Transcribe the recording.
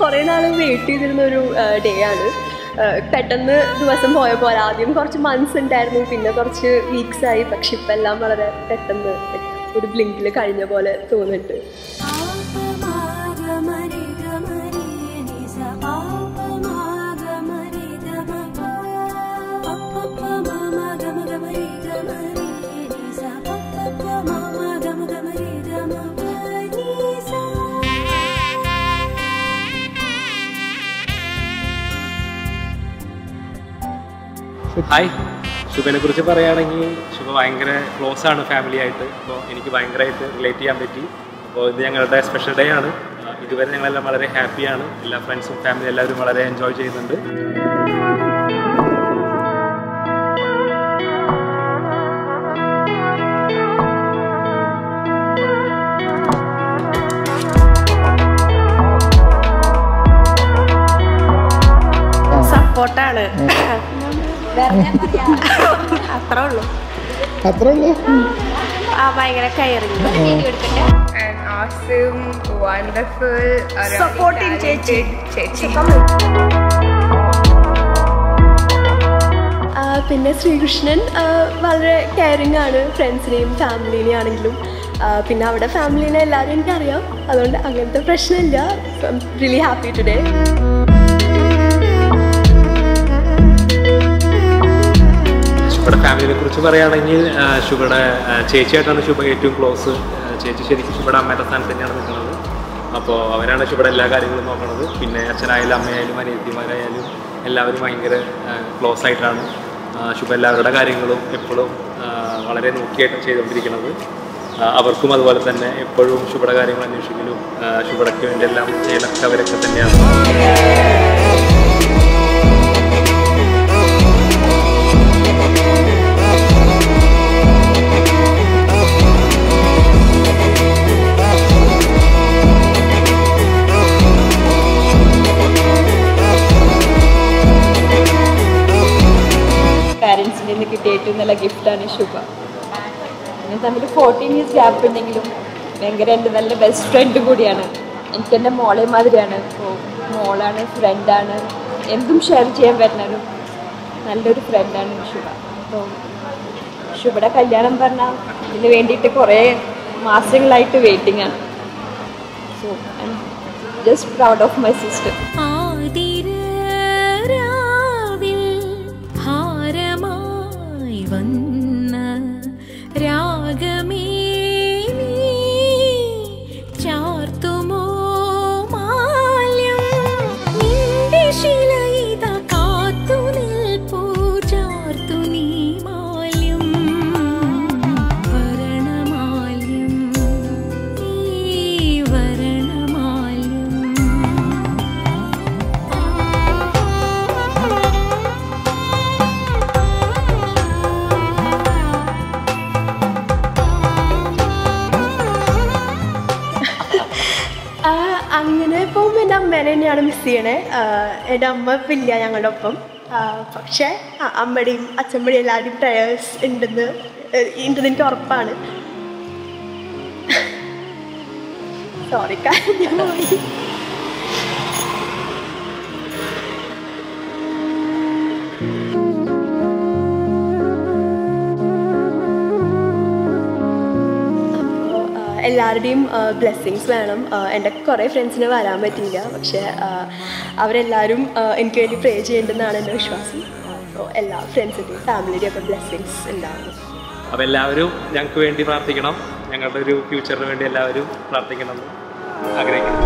കുറേ നാൾ വെയിറ്റ് ചെയ്തിരുന്ന ഒരു ഡേ ആണ് ആ, പെട്ടെന്ന് ദിവസം പോയ പോലെ ആദ്യം കുറച്ച് മന്ത്സ് ഉണ്ടായിരുന്നു പിന്നെ കുറച്ച് വീക്സ് ആയി പക്ഷെ ഇപ്പം എല്ലാം വളരെ പെട്ടെന്ന് ഒരു ബ്ലിങ്കിൽ കഴിഞ്ഞ പോലെ തോന്നുന്നുണ്ട് ഹായ് ശുഭനെ കുറിച്ച് പറയുകയാണെങ്കിൽ ശുഭ ഭയങ്കര ക്ലോസ് ആണ് ഫാമിലി ആയിട്ട് അപ്പോൾ എനിക്ക് ഭയങ്കരമായിട്ട് റിലേറ്റ് ചെയ്യാൻ പറ്റി അപ്പോൾ ഇത് ഞങ്ങളുടെ സ്പെഷ്യൽ ഡേ ആണ് ആ, ഇതുവരെ ഞങ്ങളെല്ലാം വളരെ ഹാപ്പിയാണ് എല്ലാ ഫ്രണ്ട്സും ഫാമിലി എല്ലാവരും വളരെ എൻജോയ് ചെയ്യുന്നുണ്ട് സപ്പോർട്ടാണ് അത്രേ ഉള്ളൂ അത്രേ ഉള്ളൂ ആ ഭയങ്കര കയറിങ് an awesome, wonderful, a really Supporting talented ചേച്ചി ആ, പിന്നെ ശ്രീകൃഷ്ണൻ ആ, വളരെ കെയറിങ് ആണ് ഫ്രണ്ട്സിനെയും ഫാമിലിനെയും ആണെങ്കിലും ആ, പിന്നെ അവിടെ ഫാമിലിനെ എല്ലാവരും എനിക്കറിയാം അതുകൊണ്ട് അങ്ങനത്തെ പ്രശ്നമില്ല റിയലി ഹാപ്പി ടുഡേ ശുഭയുടെ ഫാമിലിനെ കുറിച്ച് പറയുകയാണെങ്കിൽ ആ, ശുഭയുടെ ആ, ചേച്ചിയായിട്ടാണ് ശുഭ ഏറ്റവും ക്ലോസ് ചേച്ചി ശരിക്കും ശുഭയുടെ അമ്മയുടെ സ്ഥാനത്ത് തന്നെയാണ് നിൽക്കുന്നത് അപ്പോൾ അവരാണ് ശുഭയുടെ എല്ലാ കാര്യങ്ങളും നോക്കുന്നത് പിന്നെ അച്ഛനായാലും അമ്മയായാലും അനിയത്തിമാരായാലും എല്ലാവരും ഭയങ്കര ക്ലോസ് ആയിട്ടാണ് ആ, ശുഭ എല്ലാവരുടെ കാര്യങ്ങളും എപ്പോഴും ആ, വളരെ നോക്കിയായിട്ട് ചെയ്തുകൊണ്ടിരിക്കുന്നത് ആ, അവർക്കും അതുപോലെ തന്നെ എപ്പോഴും ശുഭയുടെ കാര്യങ്ങൾ അന്വേഷിക്കലും ആ, ശുഭടയ്ക്ക് വേണ്ടി എല്ലാം ചെയ്യലൊക്കെ അവരൊക്കെ തന്നെയാണ് പാരൻസിൻ്റെ നിന്ന് കിട്ടിയ ഏറ്റവും നല്ല ഗിഫ്റ്റാണ് ശുഭ ഞങ്ങൾ തമ്മിൽ ഫോർട്ടീൻ ഇയേഴ്സ് ഗ്യാപ്പ് ഉണ്ടെങ്കിലും ഭയങ്കര എൻ്റെ നല്ല ബെസ്റ്റ് ഫ്രണ്ട് കൂടിയാണ് എനിക്ക് എൻ്റെ മോളെ മാതിരിയാണ് അപ്പോൾ മോളാണ് ഫ്രണ്ടാണ് എന്തും ഷെയർ ചെയ്യാൻ പറ്റുന്ന ഒരു നല്ലൊരു ഫ്രണ്ടാണ് ശുഭ അപ്പോൾ ശുഭയുടെ കല്യാണം പറഞ്ഞാൽ ഇതിന് വേണ്ടിയിട്ട് കുറേ മാസങ്ങളായിട്ട് വെയിറ്റിംഗ് ആണ് so I'm just proud of my sister ആതിരാവിൽ ഹാരമായി വന്ന രാഗമേ നീ ചാർത്തുമോ മാല്യം നിന്റെ ശിലയിത കാത്തു നിൽപ്പൂ ചാർത്തു നീ മാല്യം വരണമാല്യം ഈ വരണമാല്യം ആ, അങ്ങനെ പോകുമ്പോൾ എൻ്റെ അമ്മേനെ തന്നെയാണ് മിസ് ചെയ്യണേ ആ, എൻ്റെ അമ്മ ഇപ്പം ഇല്ല ഞങ്ങളുടെ ഒപ്പം ആ, പക്ഷേ ആ, അമ്മയുടെയും അച്ഛമ്മയുടെയും എല്ലാവരുടെയും പ്രയേഴ്സ് ഉണ്ടെന്ന് ഏഹ്, ഉണ്ടെന്ന് എനിക്ക് ഉറപ്പാണ് സോറി കാര്യം പോയി അപ്പോൾ എല്ലാവരുടെയും ബ്ലെസ്സിങ്സ് വേണം ആ, എൻ്റെ കുറേ ഫ്രണ്ട്സിന് വരാൻ പറ്റിയില്ല പക്ഷേ ആ, അവരെല്ലാവരും ആ, എനിക്ക് വേണ്ടി പ്രേ ചെയ്യേണ്ടെന്നാണ് എൻ്റെ വിശ്വാസം അപ്പോൾ എല്ലാ ഫ്രണ്ട്സിൻ്റെയും ഫാമിലിയുടെയും ഒക്കെ ബ്ലെസ്സിങ്സ് ഉണ്ടാവും അപ്പോൾ എല്ലാവരും ഞങ്ങൾക്ക് വേണ്ടി പ്രാർത്ഥിക്കണം ഞങ്ങളുടെ ഒരു ഫ്യൂച്ചറിന് വേണ്ടി എല്ലാവരും പ്രാർത്ഥിക്കണം എന്ന് ആഗ്രഹിക്കുന്നു